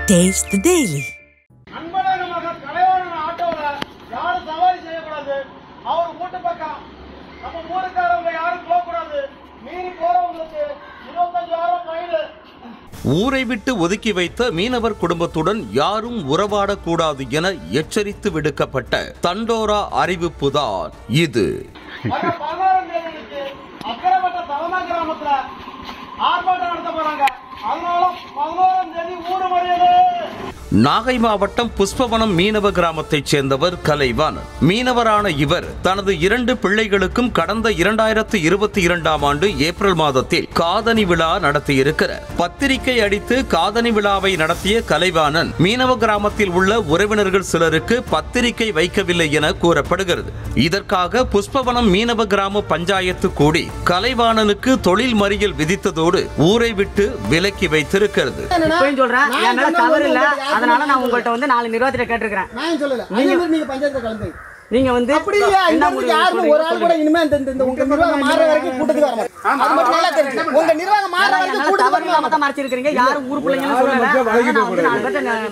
Taste the Daily. அன்பழக மகன் கலைவாணன் ஆட்டோல யாரும் சவாரி செய்யக்கூடாது அவர் வீட்டு பக்கம் நம்ம ஊருக்காரவங்க யாரும் போகக்கூடாது மீறி போறவங்களுக்கு இருபத்தஞ்சாயிரம் ஃபைனு ஊரை விட்டு ஒதுக்கி வைத்த மீனவர் குடும்பத்துடன் யாரும் உறவாடக்கூடாது என எச்சரித்து விடுக்கப்பட்ட தண்டோரா அறிவிப்புதான் இது வர பதினாறாம் தேதிக்கு அக்கரைப்பட்ட தலைமை கிராமத்துல ஆர்ப்பாட்டம் நடத்த போறாங்க அதனால பதினோராம் தேதி ஊர் மறியது நாகை மாவட்டம் புஷ்பவனம் மீனவ கிராமத்தைச் சேர்ந்தவர் கலைவாணன் மீனவரான இவர் தனது இரண்டு பிள்ளைகளுக்கும் கடந்த இரண்டாயிரத்து இருபத்தி இரண்டாம் ஆண்டு ஏப்ரல் மாதத்தில் காதணி விழா நடத்தியிருக்கிறார் பத்திரிகை அடித்து காதணி விழாவை நடத்திய கலைவாணன் மீனவ கிராமத்தில் உள்ள உறவினர்கள் சிலருக்கு பத்திரிகை வைக்கவில்லை என கூறப்படுகிறது இதற்காக புஷ்பவனம் மீனவ கிராம பஞ்சாயத்து கூடி கலைவாணனுக்கு தொழில் மறியல் விதித்ததோடு ஊரை விட்டு விலக்கி வைத்திருக்கிறது இப்பயும் சொல்றேன் நான் என் மேல சொன்ன தவறு ஒரு இல்ல யாருக்கும் அதனால நான் சொல்லல. உங்கள்ட்ட வந்து நாலு நிர்வாகத்திட்ட கேட்டிருக்கிறேன் நான் சொல்லல அதே மாதிரி நீங்க பஞ்சாயத்துல கலந்து நீங்க வந்து அப்படி இல்லையா என்ன இந்த முடிவு யாருமே ஒரு ஆள் கூட சொல்றீங்க? இனிமே இந்த இந்த- இந்த உங்க நிர்வாகம் மாற வரைக்கும் கூட்டத்துக்கு வர மாட்டோம் அது மட்டும் நல்லா தெரியும் உங்க நிர்வாகம் மாற அதான் வரைக்கும் என்னால கூட்டத்துக்கு தவறு வர இல்லாம மாட்டோம் தான் மறைச்சிருக்கிறீங்க யாரும் ஊர் பிள்ளைங்கன்னு சொல்லல அதனால நான் வந்து நாலு பேர்ட்ட நான்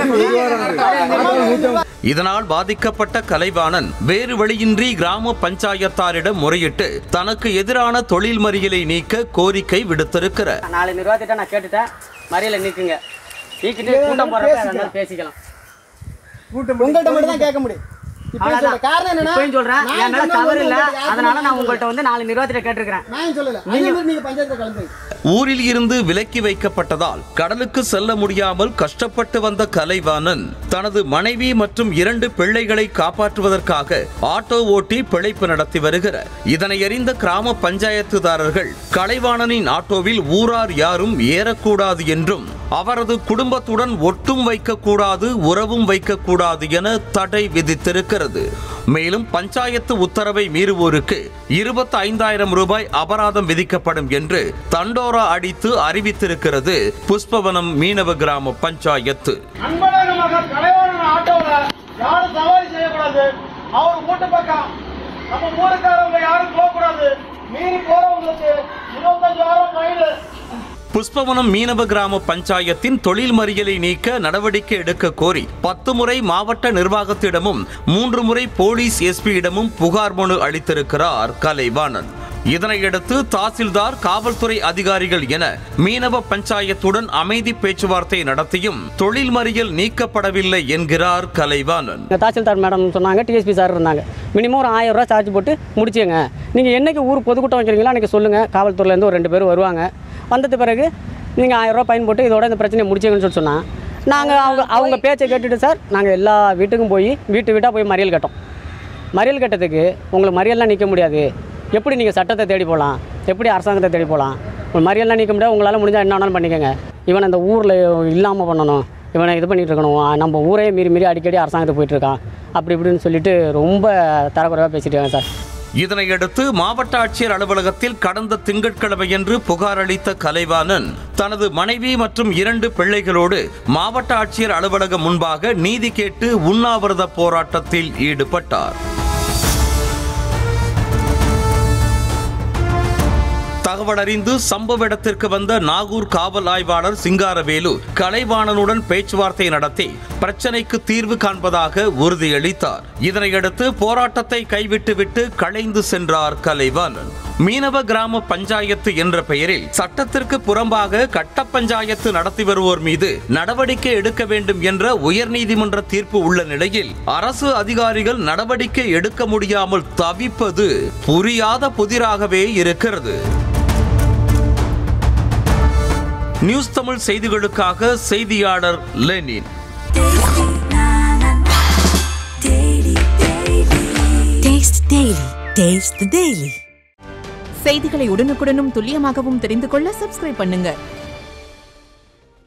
மரியாதை இதனால் பாதிக்கப்பட்ட கலைவாணன் வேறு வழியின்றி கிராம பஞ்சாயத்தாரிடம் முறையிட்டு தனக்கு எதிரான தொழில் மறியலை நீக்க கோரிக்கை விடுத்திருக்கிறார் நாலு நிர்வாகத்திட்ட நான் கேட்டுட்டேன் மறியல நீக்குங்க நீக்கிட்டு கூட்டம் போறப்ப அதனால பேசிக்கலாம் உங்கள்ட்ட மட்டும் தான் கேட்க முடியும் இப்போ அவ்வளவுதான். சொல்ற காரணம் என்னன்னா இப்பயும் சொல்றேன் நான் என் மேல சொன்ன தவறு ஒரு இல்ல யாருக்கும் அதனால நான் சொல்லல. உங்கள்ட்ட வந்து நாலு நிர்வாகத்திட்ட கேட்டிருக்கிறேன் நான் சொல்லல அதே மாதிரி நீங்க பஞ்சாயத்துல கலந்து ஊரில் இருந்து விலக்கி வைக்கப்பட்டதால் கடலுக்கு செல்ல முடியாமல் கஷ்டப்பட்டு வந்த கலைவாணன் தனது மனைவி மற்றும் இரண்டு பிள்ளைகளை காப்பாற்றுவதற்காக ஆட்டோ ஓட்டி பிழைப்பு நடத்தி வருகிறார் இதனை அறிந்த கிராம பஞ்சாயத்துதாரர்கள் கலைவாணனின் ஆட்டோவில் ஊரார் யாரும் ஏறக்கூடாது என்றும் அவரது குடும்பத்துடன் ஒட்டும் வைக்கக்கூடாது உறவும் வைக்கக்கூடாது என தடை விதித்திருக்கிறது மேலும் பஞ்சாயத்து உத்தரவை மீறுவோருக்கு இருபத்தி ஐந்தாயிரம் ரூபாய் அபராதம் விதிக்கப்படும் என்று தண்டோரா அடித்து அறிவித்திருக்கிறது புஷ்பவனம் மீனவ கிராம பஞ்சாயத்து அன்பழக மகன் கலைவாணன் ஆட்டோல யாரும் சவாரி செய்யக்கூடாது அவர் வீட்டு பக்கம் நம்ம ஊருக்காரவங்க யாரும் போகக்கூடாது மீறி போறவங்களுக்கு இருபத்தஞ்சாயிரம் ஃபைனு புஷ்பவனம் மீனவ கிராம பஞ்சாயத்தின் தொழில் மறியலை நீக்க நடவடிக்கை எடுக்க கோரி பத்து முறை மாவட்ட நிர்வாகத்திடமும் மூன்று முறை போலீஸ் எஸ்பியிடமும் புகார் மனு அளித்திருக்கிறார் கலைவாணன் இதனையடுத்து தாசில்தார் காவல்துறை அதிகாரிகள் என மீனவ பஞ்சாயத்துடன் அமைதி பேச்சுவார்த்தை நடத்தியும் தொழில் மறியல் நீக்கப்படவில்லை என்கிறார் கலைவாணன் இங்கே தாசில்தார் மேடம் சொன்னாங்க டிஎஸ்பி சார் இருந்தாங்க மினிமம் ஒரு ஆயிரம் ரூபா சார்ஜ் போட்டு முடிச்சுங்க நீங்கள் என்னைக்கு ஊர் பொதுக்கூட்டம் வைக்கிறீங்களோ அன்றைக்கி சொல்லுங்கள் காவல்துறையிலேருந்து ஒரு ரெண்டு பேர் வருவாங்க வந்தது பிறகு நீங்கள் ஆயிரம் ரூபா பயன் போட்டு இதோட இந்த பிரச்சனையை முடிச்சுங்கன்னு சொல்லி சொன்னால் நாங்கள் அவங்க அவங்க பேச்சை கேட்டுட்டு சார் நாங்கள் எல்லா வீட்டுக்கும் போய் வீட்டு வீட்டாக போய் மறியல் கட்டோம் மறியல் கட்டத்துக்கு உங்களுக்கு மறியல்லாம் நிற்க முடியாது எப்படி நீங்கள் சட்டத்தை தேடி போகலாம் எப்படி அரசாங்கத்தை தேடி போகலாம் ஒரு மறியல்லாம் நிற்க முடியாது உங்களால் முடிஞ்சால் என்ன வேணாலும் பண்ணிக்கோங்க இவனை இந்த ஊரில் இல்லாமல் பண்ணணும் இவனை இது பண்ணிட்டு இருக்கணும் நம்ம ஊரே மீறி மீறி அடிக்கடி அரசாங்கத்துக்கு போயிட்டு இருக்கான் அப்படி இப்படின்னு சொல்லிட்டு ரொம்ப தரக்குறைவாக பேசிட்டு இருக்காங்க சார் இதனையடுத்து மாவட்ட ஆட்சியர் அலுவலகத்தில் கடந்த திங்கட்கிழமையன்று புகார் அளித்த கலைவாணன் தனது மனைவி மற்றும் இரண்டு பிள்ளைகளோடு மாவட்ட ஆட்சியர் அலுவலகம் முன்பாக நீதி கேட்டு உண்ணாவிரத போராட்டத்தில் ஈடுபட்டார் தகவல் அறிந்து சம்பவ இடத்திற்கு வந்த நாகூர் காவல் ஆய்வாளர் சிங்காரவேலு கலைவாணனுடன் பேச்சுவார்த்தை நடத்தி பிரச்சனைக்கு தீர்வு காண்பதாக உறுதியளித்தார் இதனையடுத்து போராட்டத்தை கைவிட்டுவிட்டு கலைந்து சென்றார் கலைவாணன் மீனவ கிராம பஞ்சாயத்து என்ற பெயரில் சட்டத்திற்கு புறம்பாக கட்ட பஞ்சாயத்து நடத்தி வருவோர் மீது நடவடிக்கை எடுக்க வேண்டும் என்ற உயர்நீதிமன்ற தீர்ப்பு உள்ள நிலையில் அரசு அதிகாரிகள் நடவடிக்கை எடுக்க முடியாமல் தவிப்பது புரியாத புதிராகவே இருக்கிறது நியூஸ் தமிழ் செய்திகளுக்காக செய்தியாளர் Lenin Taste Daily. Taste the Daily. செய்திகளை உடனுக்குடனும் துல்லியமாகவும் தெரிந்து கொள்ள சப்ஸ்கிரைப் பண்ணுங்க